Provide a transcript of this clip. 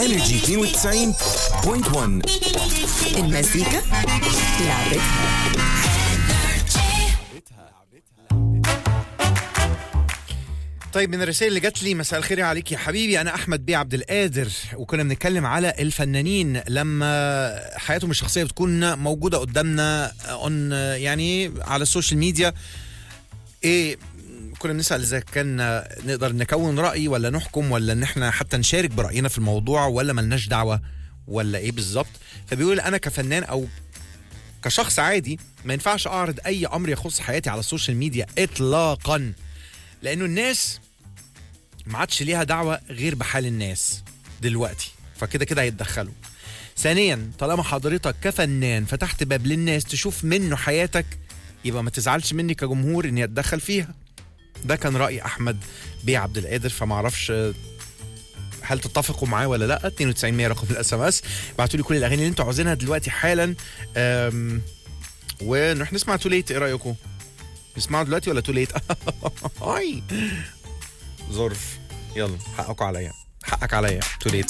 انرجي 92.1 المزيكا لعبتها طيب من الرسائل اللي جات لي مساء الخير عليك يا حبيبي انا احمد بيه عبد القادر وكنا بنتكلم على الفنانين لما حياتهم الشخصيه بتكون موجوده قدامنا اون يعني على السوشيال ميديا ايه كنا بنسال اذا كان نقدر نكون راي ولا نحكم ولا ان احنا حتى نشارك براينا في الموضوع ولا ملناش دعوه ولا ايه بالظبط فبيقول انا كفنان او كشخص عادي ما ينفعش اعرض اي امر يخص حياتي على السوشيال ميديا اطلاقا لانه الناس ما عادش ليها دعوه غير بحال الناس دلوقتي فكده كده هيتدخلوا ثانيا طالما حضرتك كفنان فتحت باب للناس تشوف منه حياتك يبقى ما تزعلش مني كجمهور اني اتدخل فيها ده كان راي احمد بيه عبد القادر فما اعرفش هل تتفقوا معاه ولا لا 92 100 رقم الاس ام اس ابعتوا لي كل الاغاني اللي انتوا عاوزينها دلوقتي حالا أم، ونروح نسمع تو ليت ايه رايكم نسمعه دلوقتي ولا تو ليت اي ظرف يلا حقكم عليا حقك عليا تو ليت